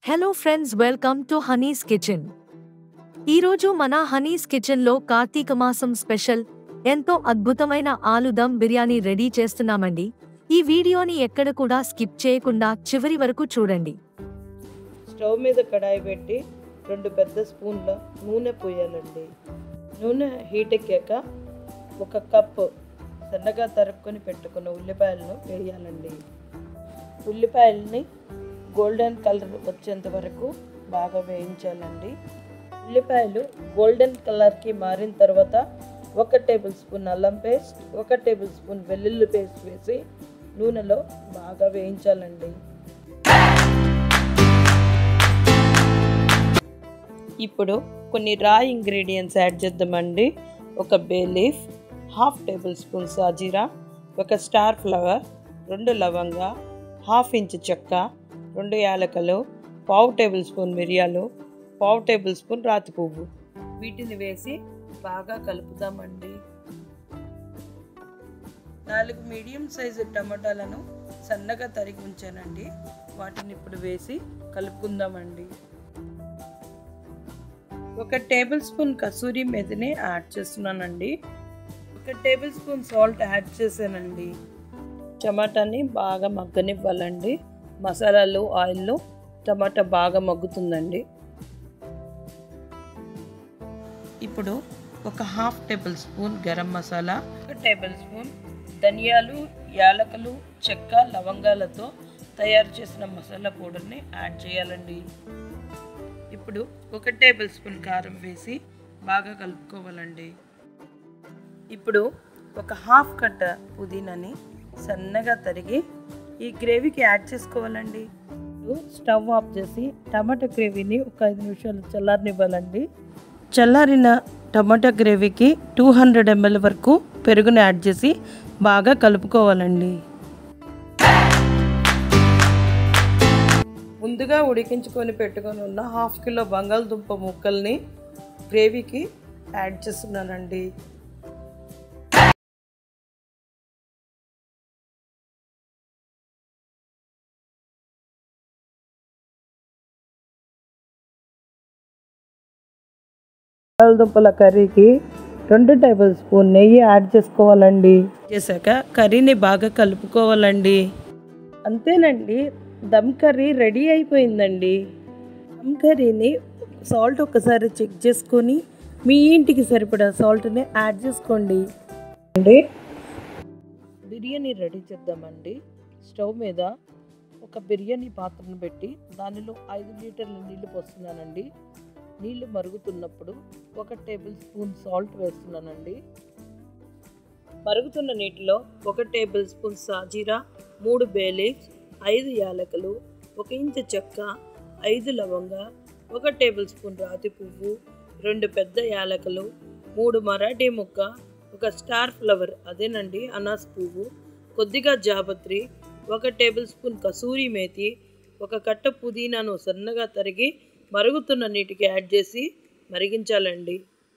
hello friends welcome to Honey's kitchen ఈరోజు మన Honey's కిచెన్లో కార్తీక మాసం స్పెషల్ ఎంతో అద్భుతమైన ఆలు దమ్ బిర్యానీ రెడీ చేస్తున్నామండి ఈ వీడియోని ఎక్కడ కూడా స్కిప్ చేయకుండా చివరి వరకు చూడండి స్టవ్ మీద కడాయి పెట్టి రెండు పెద్ద స్పూన్ల నూనె పోయాలండి నూనె హీట్ ఎక్కాక ఒక కప్పు సన్నగా తరుక్కొని పెట్టుకున్న ఉల్లిపాయలను వేయాలండి ఉల్లిపాయలని గోల్డెన్ కలర్ వచ్చేంత వరకు బాగా వేయించాలండి ఉల్లిపాయలు గోల్డెన్ కలర్కి మారిన తర్వాత ఒక టేబుల్ స్పూన్ అల్లం పేస్ట్ ఒక టేబుల్ స్పూన్ వెల్లుల్లి పేస్ట్ వేసి నూనెలో బాగా వేయించాలండి ఇప్పుడు కొన్ని రా ఇంగ్రీడియంట్స్ యాడ్ చేద్దామండి ఒక bay leaf half tablespoon సాజీరా ఒక స్టార్ ఫ్లవర్ రెండు లవంగా హాఫ్ ఇంచ్ చెక్క రెండు యాలకలు పావు టేబుల్ స్పూన్ మిరియాలు పావు టేబుల్ స్పూన్ రాతి పువ్వు వీటిని వేసి బాగా కలుపుదామండి నాలుగు మీడియం సైజు టమాటాలను సన్నగా తరిగి ఉంచానండి వాటిని ఇప్పుడు వేసి కలుపుకుందామండి ఒక టేబుల్ స్పూన్ కసూరి మెతిని యాడ్ చేస్తున్నానండి ఒక టేబుల్ స్పూన్ సాల్ట్ యాడ్ చేశానండి టమాటాని బాగా మగ్గనివ్వాలండి మసాలాలు ఆయిల్లో టమాటా బాగా మగ్గుతుందండి ఇప్పుడు ఒక half tablespoon garam masala ఒక టేబుల్ స్పూన్ ధనియాలు యాలకులు చెక్క లవంగాలతో తయారు చేసిన మసాలా పౌడర్ని యాడ్ చేయాలండి ఇప్పుడు ఒక టేబుల్ స్పూన్ కారం వేసి బాగా కలుపుకోవాలండి ఇప్పుడు ఒక హాఫ్ కట్ట పుదీనాని సన్నగా తరిగి ఈ గ్రేవీకి యాడ్ చేసుకోవాలండి స్టవ్ ఆఫ్ చేసి టమాటా గ్రేవీని ఒక ఐదు నిమిషాలు చల్లారనివ్వాలండి చల్లారిన టమాటా గ్రేవీకి టూ హండ్రెడ్ ఎంఎల్ వరకు పెరుగుని యాడ్ చేసి బాగా కలుపుకోవాలండి ముందుగా ఉడికించుకొని పెట్టుకొని ఉన్న హాఫ్ కిలో బంగాళదుంప ముక్కల్ని గ్రేవీకి యాడ్ చేస్తున్నానండి బంగాళదుంపల కర్రీకి రెండు టేబుల్ స్పూన్ నెయ్యి యాడ్ చేసుకోవాలండి చేశాక కర్రీని బాగా కలుపుకోవాలండి అంతేనండి దమ్ కర్రీ రెడీ అయిపోయిందండి దమ్ కర్రీని సాల్ట్ ఒకసారి చెక్ చేసుకొని మీ ఇంటికి సరిపడా సాల్ట్ని యాడ్ చేసుకోండి అండి బిర్యానీ రెడీ చేద్దామండి స్టవ్ మీద ఒక బిర్యానీ పాత్రను పెట్టి దానిలో ఐదు లీటర్ల నీళ్లు పోస్తున్నానండి నీళ్లు మరుగుతున్నప్పుడు ఒక టేబుల్ స్పూన్ సాల్ట్ వేస్తున్నానండి మరుగుతున్న నీటిలో ఒక టేబుల్ స్పూన్ సాజీరా మూడు బేలీఫ్స్ ఐదు యాలకులు ఒక ఇంచు చెక్క ఐదు లవంగ ఒక టేబుల్ స్పూన్ రాతి పువ్వు రెండు పెద్ద యాలకులు మూడు మరాఠీ ముక్క ఒక స్టార్ ఫ్లవర్ అదేనండి అనాస్ పువ్వు కొద్దిగా జాపత్రి ఒక టేబుల్ స్పూన్ కసూరి మేతి ఒక కట్ట పుదీనాను సన్నగా తరిగి మరుగుతున్న నీటికి యాడ్ చేసి మరిగించాలండి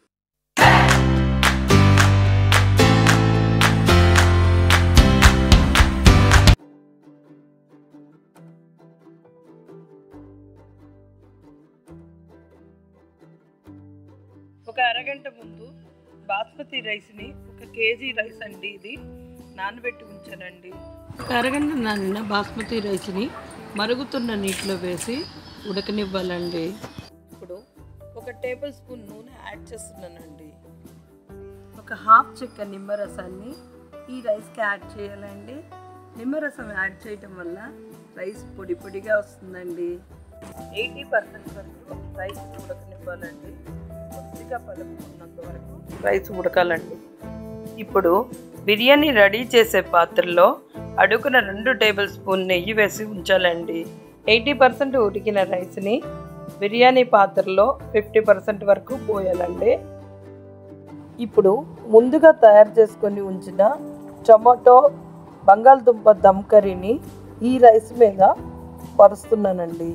ఒక అరగంట ముందు బాస్మతి రైస్ని ఒక కేజీ రైస్ అండి ఇది నానబెట్టి ఉంచానండి ఒక అరగంట నానిన బాస్మతి రైస్ని మరుగుతున్న నీటిలో వేసి ఉడకనివ్వాలండి ఇప్పుడు ఒక టేబుల్ స్పూన్ నూనె యాడ్ చేస్తున్నానండి ఒక హాఫ్ చెక్క నిమ్మరసాన్ని ఈ రైస్కి యాడ్ చేయాలండి నిమ్మరసం యాడ్ చేయటం వల్ల రైస్ పొడి పొడిగా వస్తుందండి ఎయిటీ పర్సెంట్ వరకు రైస్ ఉడకనివ్వాలండి కొద్దిగా పలుకున్నంత వరకు రైస్ ఉడకాలండి ఇప్పుడు బిర్యానీ రెడీ చేసే పాత్రలో అడుగున రెండు టేబుల్ స్పూన్ నెయ్యి వేసి ఉంచాలండి ఎయిటీ పర్సెంట్ ఉడికిన రైస్ని బిర్యానీ పాత్రలో ఫిఫ్టీ పర్సెంట్ వరకు పోయాలండి ఇప్పుడు ముందుగా తయారు చేసుకొని ఉంచిన టమాటో బంగాళదుంప దమ్ కర్రీని ఈ రైస్ మీద పరుస్తున్నానండి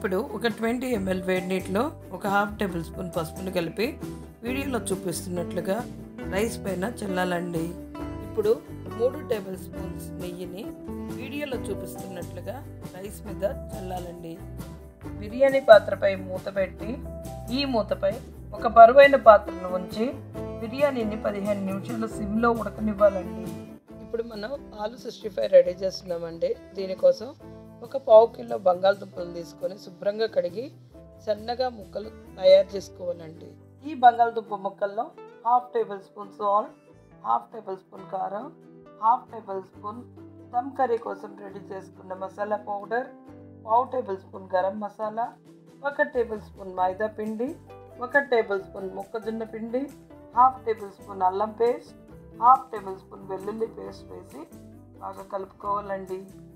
ఇప్పుడు ఒక ట్వంటీ ఎంఎల్ వేడి నీటిలో ఒక హాఫ్ టేబుల్ స్పూన్ పసుపును కలిపి వీడియోలో చూపిస్తున్నట్లుగా రైస్ పైన చల్లాలండి ఇప్పుడు మూడు టేబుల్ స్పూన్స్ నెయ్యిని వీడియోలో చూపిస్తున్నట్లుగా రైస్ మీద చల్లాలండి బిర్యానీ పాత్రపై మూత పెట్టి ఈ మూతపై ఒక బరువైన పాత్రను ఉంచి బిర్యానీని పదిహేను నిమిషాలు సిమ్లో ఉడకనివ్వాలండి ఇప్పుడు మనం ఆలు సిక్స్టీ ఫైవ్ రెడీ చేస్తున్నామండి దీనికోసం ఒక పావు కిలో బంగాళదుంపలు తీసుకొని శుభ్రంగా కడిగి సన్నగా ముక్కలు తయారు చేసుకోవాలండి ఈ బంగాళదుంప ముక్కల్లో half tablespoon salt half tablespoon కారం half tablespoon dum curry కోసం రెడీ చేసుకున్న మసాలా పౌడర్ పావు టేబుల్ స్పూన్ గరం మసాలా ఒక టేబుల్ స్పూన్ మైదా పిండి ఒక టేబుల్ స్పూన్ మొక్కజొన్న పిండి హాఫ్ టేబుల్ స్పూన్ అల్లం పేస్ట్ హాఫ్ టేబుల్ స్పూన్ వెల్లుల్లి పేస్ట్ వేసి బాగా కలుపుకోవాలండి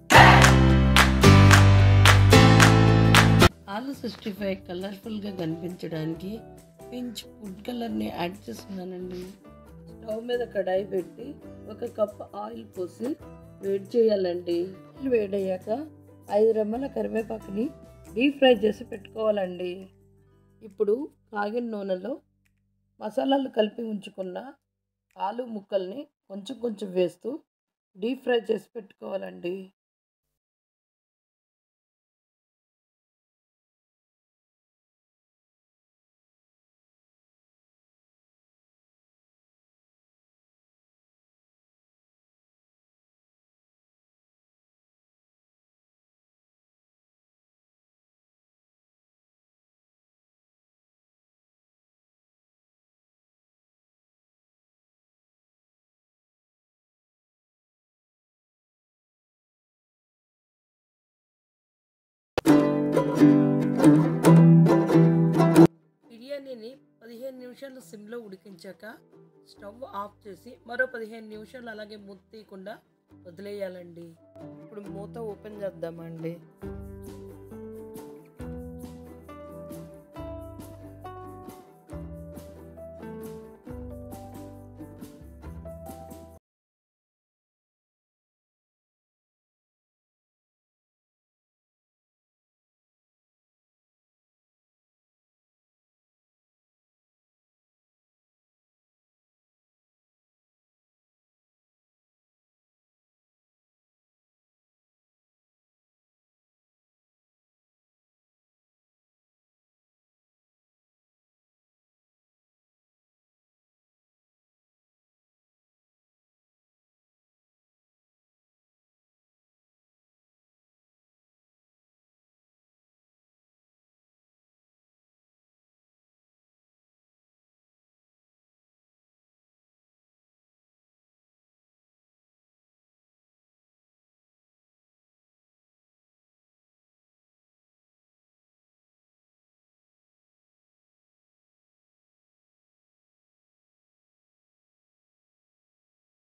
ఆలు సిక్స్టీ ఫైవ్ కలర్ఫుల్గా కనిపించడానికి పించ్ ఫుడ్ కలర్ని యాడ్ చేస్తున్నానండి స్టవ్ మీద కడాయి పెట్టి ఒక కప్ ఆయిల్ పోసి వేడి చేయాలండి ఆయిల్ వేడయ్యాక ఐదు రెమ్మల కరివేపాకుని డీప్ ఫ్రై చేసి పెట్టుకోవాలండి ఇప్పుడు కాగిన నూనెలో మసాలాలు కలిపి ఉంచుకున్న ఆలు ముక్కల్ని కొంచెం కొంచెం వేస్తూ డీప్ ఫ్రై చేసి పెట్టుకోవాలండి బిర్యానీని పదిహేను నిమిషాలు సిమ్లో ఉడికించాక స్టవ్ ఆఫ్ చేసి మరో పదిహేను నిమిషాలు అలాగే మూత తీయకుండా వదిలేయాలండి ఇప్పుడు మూత ఓపెన్ చేద్దామండి